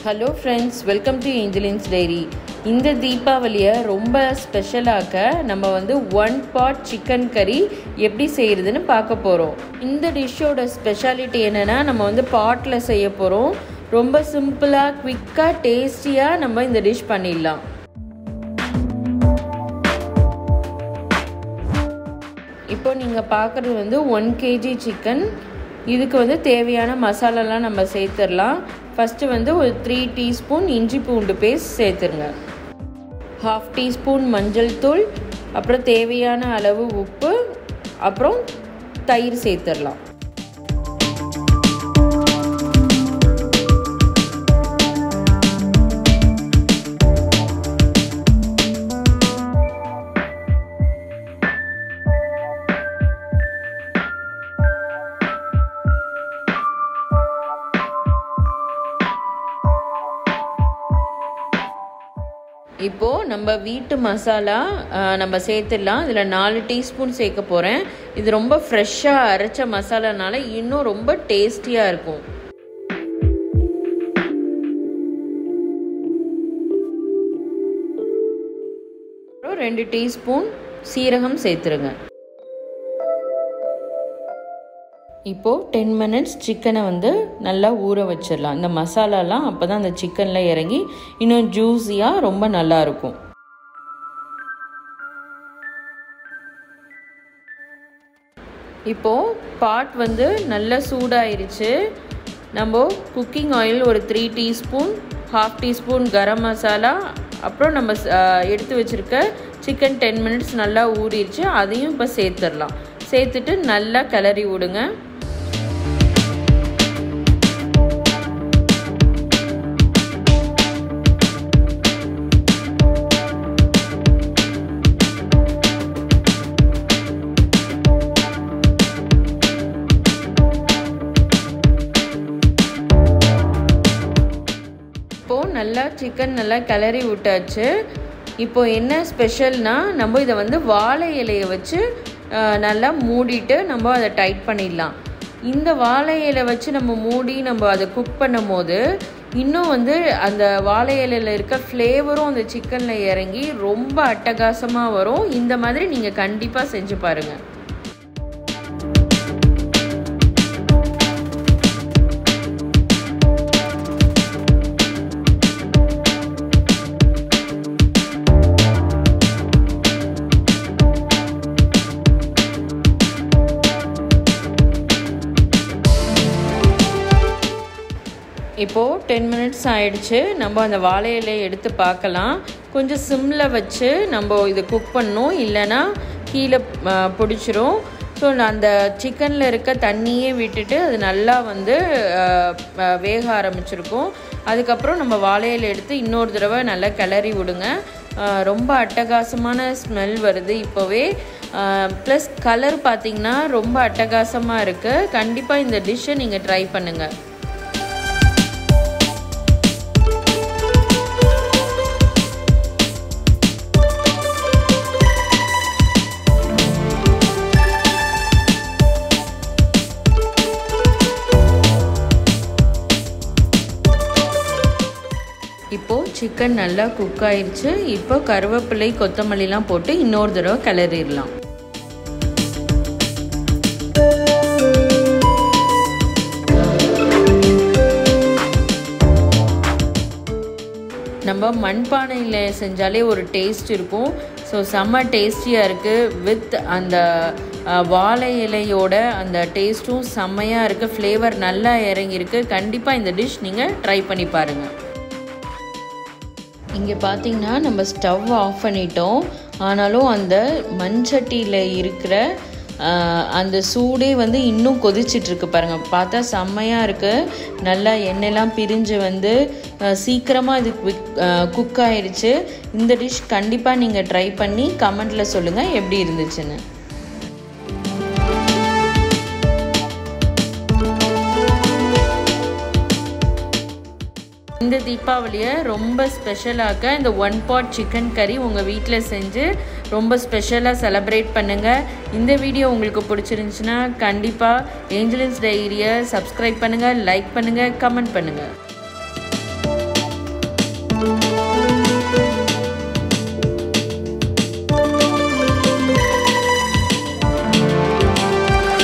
hello friends welcome to Angelin's diary இந்த தீபாவளியை ரொம்ப ஸ்பெஷலாக்க நம்ம வந்து ஒன் பாட் சிக்கன் கறி எப்படி செய்கிறதுன்னு பார்க்க போகிறோம் இந்த டிஷ்ஷோட ஸ்பெஷாலிட்டி என்னென்னா நம்ம வந்து பாட்டில் செய்ய போகிறோம் ரொம்ப சிம்பிளாக குவிக்காக டேஸ்டியாக நம்ம இந்த டிஷ் பண்ணிடலாம் இப்போ நீங்கள் பார்க்குறது வந்து ஒன் கேஜி சிக்கன் இதுக்கு வந்து தேவையான மசாலாலாம் நம்ம சேர்த்துடலாம் ஃபஸ்ட்டு வந்து ஒரு த்ரீ டீஸ்பூன் இஞ்சி பூண்டு பேஸ்ட் சேர்த்துருங்க ஹாஃப் டீஸ்பூன் மஞ்சள் தூள் அப்புறம் தேவையான அளவு உப்பு அப்புறம் தயிர் சேர்த்துடலாம் இப்போது நம்ம வீட்டு மசாலா நம்ம சேர்த்துடலாம் இதில் நாலு டீஸ்பூன் சேர்க்க போகிறேன் இது ரொம்ப ஃப்ரெஷ்ஷாக அரைச்ச மசாலானால இன்னும் ரொம்ப டேஸ்டியாக இருக்கும் அப்புறம் ரெண்டு டீஸ்பூன் சீரகம் சேர்த்துருங்க இப்போது டென் மினிட்ஸ் சிக்கனை வந்து நல்லா ஊற வச்சிடலாம் இந்த மசாலாலாம் அப்போ தான் அந்த சிக்கனில் இறங்கி இன்னும் ஜூஸியாக ரொம்ப நல்லாயிருக்கும் இப்போது பாட் வந்து நல்லா சூடாயிருச்சு நம்ம குக்கிங் ஆயில் ஒரு three teaspoon half teaspoon garam masala அப்புறம் நம்ம எடுத்து வச்சுருக்க சிக்கன் டென் மினிட்ஸ் நல்லா ஊறிடுச்சு அதையும் இப்போ சேர்த்துடலாம் சேர்த்துட்டு நல்லா கிளறி விடுங்க இப்போது நல்லா சிக்கன் நல்லா கிளறி விட்டாச்சு இப்போ என்ன ஸ்பெஷல்னா நம்ம இதை வந்து வாழை இலையை வச்சு நல்லா மூடிட்டு நம்ம அதை டைட் பண்ணிடலாம் இந்த வாழை இலை வச்சு நம்ம மூடி நம்ம அதை குக் பண்ணும் போது இன்னும் வந்து அந்த வாழை இலையில் இருக்க ஃப்ளேவரும் அந்த சிக்கனில் இறங்கி ரொம்ப அட்டகாசமாக வரும் இந்த மாதிரி நீங்கள் கண்டிப்பாக செஞ்சு பாருங்கள் இப்போது டென் மினிட்ஸ் ஆயிடுச்சு நம்ம அந்த வாழை இலையை எடுத்து பார்க்கலாம் கொஞ்சம் சிம்மில் வச்சு நம்ம இதை குக் பண்ணணும் இல்லைன்னா கீழே பிடிச்சிரும் ஸோ அந்த சிக்கனில் இருக்க தண்ணியே விட்டுட்டு அது நல்லா வந்து வேக ஆரம்பிச்சிருக்கும் அதுக்கப்புறம் நம்ம வாழையில எடுத்து இன்னொரு தடவை நல்லா கிளறி விடுங்க ரொம்ப அட்டகாசமான ஸ்மெல் வருது இப்போவே ப்ளஸ் கலர் பார்த்திங்கன்னா ரொம்ப அட்டகாசமாக இருக்குது கண்டிப்பாக இந்த டிஷ்ஷை நீங்கள் ட்ரை பண்ணுங்கள் இப்போது சிக்கன் நல்லா குக் ஆயிடுச்சு இப்போ கருவேப்பிலை கொத்தமல்லிலாம் போட்டு இன்னொரு தடவை கிளறிடலாம் நம்ம மண்பானையில் செஞ்சாலே ஒரு டேஸ்ட் இருக்கும் ஸோ செம்ம டேஸ்டியாக இருக்குது வித் அந்த வாழை இலையோட அந்த டேஸ்ட்டும் செம்மையாக இருக்குது ஃப்ளேவர் நல்லா இறங்கியிருக்கு கண்டிப்பாக இந்த டிஷ் நீங்கள் ட்ரை பண்ணி பாருங்கள் இங்கே பார்த்தீங்கன்னா நம்ம ஸ்டவ் ஆஃப் பண்ணிட்டோம் ஆனாலும் அந்த மண்சட்டியில் இருக்கிற அந்த சூடே வந்து இன்னும் கொதிச்சிட்ருக்கு பாருங்கள் பார்த்தா செம்மையாக இருக்குது நல்லா எண்ணெய்லாம் பிரிஞ்சு வந்து சீக்கிரமாக இது குவிக் குக் ஆயிடுச்சு இந்த டிஷ் கண்டிப்பாக நீங்கள் ட்ரை பண்ணி கமெண்டில் சொல்லுங்கள் எப்படி இருந்துச்சுன்னு இந்த தீபாவளியை ரொம்ப ஸ்பெஷலாக இந்த ஒன் பாட் சிக்கன் கறி உங்கள் வீட்டில் செஞ்சு ரொம்ப ஸ்பெஷலாக செலப்ரேட் பண்ணுங்கள் இந்த வீடியோ உங்களுக்கு பிடிச்சிருந்துச்சுன்னா கண்டிப்பாக ஏஞ்சலின்ஸ் டைரியை சப்ஸ்கிரைப் பண்ணுங்கள் லைக் பண்ணுங்கள் கமெண்ட் பண்ணுங்கள்